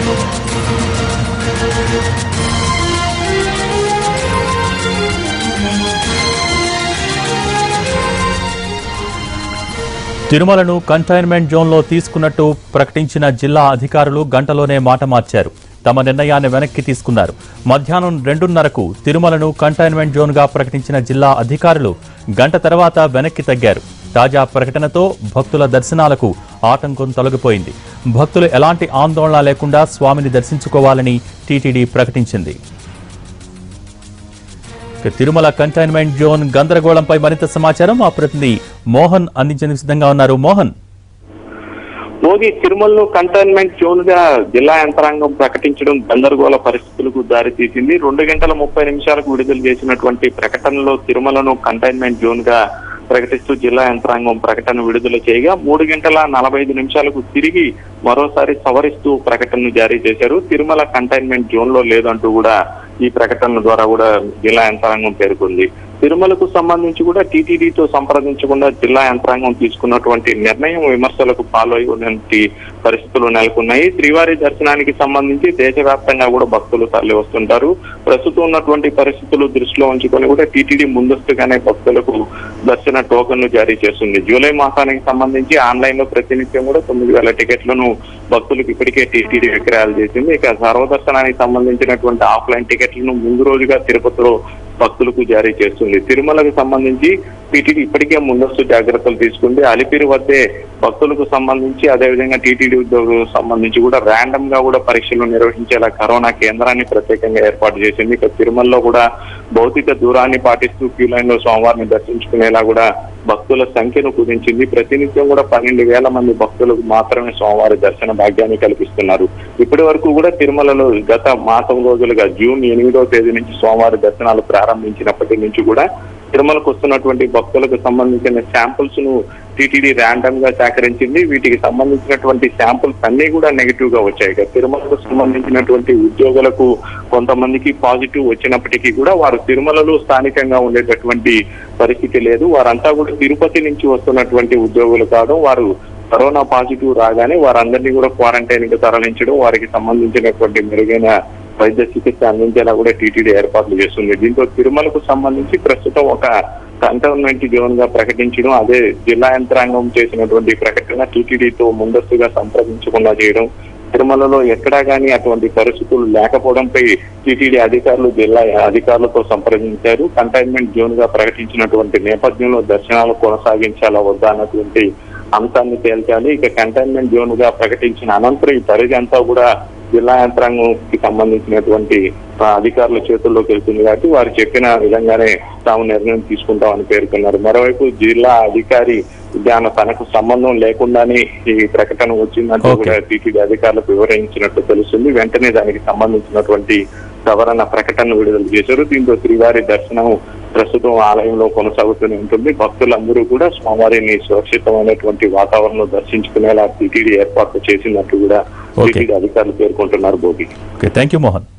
తిరుమలను containment జోన్లో తీసుకున్నట్టు ప్రకటించిన జిల్లా అధికారులు గంటలోనే మాట మార్చారు తమ నిర్ణయాన్ని వెనక్కి తీసుకున్నారు మధ్యాహ్నం రెండున్నరకు తిరుమలను కంటైన్మెంట్ జోన్గా ప్రకటించిన జిల్లా అధికారులు గంట తర్వాత వెనక్కి తగ్గారు తాజా ప్రకటనతో భక్తుల దర్శనాలకు ఆటంకం తొలగిపోయింది భక్తులు ఎలాంటి ఆందోళన లేకుండా స్వామిని దర్శించుకోవాలని టీటీడీ ప్రకటించింది ఇక తిరుమల కంటైన్మెంట్ జోన్ గందరగోళంపై మరింత సమాచారం మా ప్రతినిధి మోహన్ అందించేందుకు సిద్ధంగా ఉన్నారు మోహన్ మోదీ తిరుమలను కంటైన్మెంట్ జోన్ గా జిల్లా యంత్రాంగం ప్రకటించడం గందరగోళ పరిస్థితులకు దారితీసింది రెండు గంటల ముప్పై నిమిషాలకు విడుదల చేసినటువంటి ప్రకటనలో తిరుమలను కంటైన్మెంట్ జోన్ గా ప్రకటిస్తూ జిల్లా యంత్రాంగం ప్రకటన విడుదల చేయగా మూడు గంటల నలభై ఐదు నిమిషాలకు తిరిగి మరోసారి సవరిస్తూ ప్రకటనను జారీ చేశారు తిరుమల కంటైన్మెంట్ జోన్ లో లేదంటూ కూడా ఈ ప్రకటన ద్వారా కూడా జిల్లా యంత్రాంగం పేర్కొంది తిరుమలకు సంబంధించి కూడా టీటీడీతో సంప్రదించకుండా జిల్లా యంత్రాంగం తీసుకున్నటువంటి నిర్ణయం విమర్శలకు పాల్గొనేటువంటి పరిస్థితులు నెలకొన్నాయి శ్రీవారి దర్శనానికి సంబంధించి దేశవ్యాప్తంగా కూడా భక్తులు తరలి వస్తుంటారు ప్రస్తుతం ఉన్నటువంటి పరిస్థితులు దృష్టిలో ఉంచుకొని కూడా టీటీడీ ముందస్తుగానే భక్తులకు దర్శన టోకన్లు జారీ చేస్తుంది జూలై మాసానికి సంబంధించి ఆన్లైన్ లో ప్రతినిత్యం కూడా తొమ్మిది వేల టికెట్లను భక్తులకు ఇప్పటికే టీటీడీ విక్రయాలు చేసింది ఇక సర్వదర్శనానికి సంబంధించినటువంటి ఆఫ్లైన్ టికెట్లను ముందు రోజుగా తిరుపతిలో భక్తులకు జారీ చేస్తుంది తిరుమలకు సంబంధించి టీటీడీ ఇప్పటికే ముందస్తు జాగ్రత్తలు తీసుకుంది అలిపిరి వద్దే భక్తులకు సంబంధించి అదేవిధంగా టీటీడీ ఉద్యోగులకు సంబంధించి కూడా ర్యాండమ్ గా కూడా పరీక్షలు నిర్వహించేలా కరోనా కేంద్రాన్ని ప్రత్యేకంగా ఏర్పాటు చేసింది ఇక తిరుమలలో కూడా భౌతిక దూరాన్ని పాటిస్తూ క్యూ లైన్ లో సోమవారిని దర్శించుకునేలా కూడా భక్తుల సంఖ్యను కుదించింది ప్రతినిత్యం కూడా పన్నెండు వేల మంది భక్తులకు మాత్రమే సోమవారి దర్శన భాగ్యాన్ని కల్పిస్తున్నారు ఇప్పటి వరకు కూడా తిరుమలలో గత మాసం రోజులుగా జూన్ ఎనిమిదవ తేదీ నుంచి సోమవారి దర్శనాలు ప్రారంభించినప్పటి నుంచి కూడా తిరుమలకు వస్తున్నటువంటి భక్తులకు సంబంధించిన శాంపుల్స్ ను టీటీడీ ర్యాండమ్ గా సేకరించింది వీటికి సంబంధించినటువంటి శాంపుల్స్ అన్ని కూడా నెగిటివ్ గా వచ్చాయి ఇక తిరుమలకు సంబంధించినటువంటి ఉద్యోగులకు కొంతమందికి పాజిటివ్ వచ్చినప్పటికీ కూడా వారు తిరుమలలో స్థానికంగా ఉండేటటువంటి పరిస్థితి లేదు వారంతా కూడా తిరుపతి నుంచి వస్తున్నటువంటి ఉద్యోగులు కావడం వారు కరోనా పాజిటివ్ రాగానే వారందరినీ కూడా క్వారంటైన్ కి తరలించడం వారికి సంబంధించినటువంటి మెరుగైన వైద్య చికిత్స అందించేలా కూడా టీటీడీ ఏర్పాట్లు చేస్తుంది దీంతో తిరుమలకు సంబంధించి ప్రస్తుతం ఒక కంటోన్మెంట్ జోన్ గా ప్రకటించడం అదే జిల్లా యంత్రాంగం చేసినటువంటి ప్రకటన టీటీడీతో ముందస్తుగా సంప్రదించకుండా చేయడం తిరుమలలో ఎక్కడా కానీ అటువంటి పరిస్థితులు లేకపోవడంపై టీటీడీ అధికారులు జిల్లా అధికారులతో సంప్రదించారు కంటైన్మెంట్ జోన్ గా ప్రకటించినటువంటి నేపథ్యంలో దర్శనాలు కొనసాగించాలా వద్దా అన్నటువంటి అంశాన్ని తేల్చాలి ఇక కంటైన్మెంట్ జోన్ గా ప్రకటించిన అనంతరం ఈ పరిధి అంతా కూడా జిల్లా యంత్రాంగంకి సంబంధించినటువంటి ఆ, అధికారుల చేతుల్లోకి వెళ్తుంది కాబట్టి వారు చెప్పిన విధంగానే తాము నిర్ణయం తీసుకుంటామని పేర్కొన్నారు మరోవైపు జిల్లా అధికారి దాని తనకు సంబంధం లేకుండానే ఈ ప్రకటన వచ్చిందంటూ Okay. కూడా టీటీడీ అధికారులకు వివరించినట్టు తెలుస్తుంది వెంటనే దానికి సంబంధించినటువంటి సవరణ ప్రకటన విడుదల చేశారు దీంతో శ్రీవారి దర్శనం ప్రస్తుతం ఆలయంలో కొనసాగుతూనే ఉంటుంది భక్తులందరూ కూడా స్వామివారిని సురక్షితమైనటువంటి వాతావరణంలో దర్శించుకునేలా టీటీడీ ఏర్పాట్లు చేసినట్టు కూడా Okay. టీటీడీ అధికారులు పేర్కొంటున్నారు Bhogi okay thank you Mohan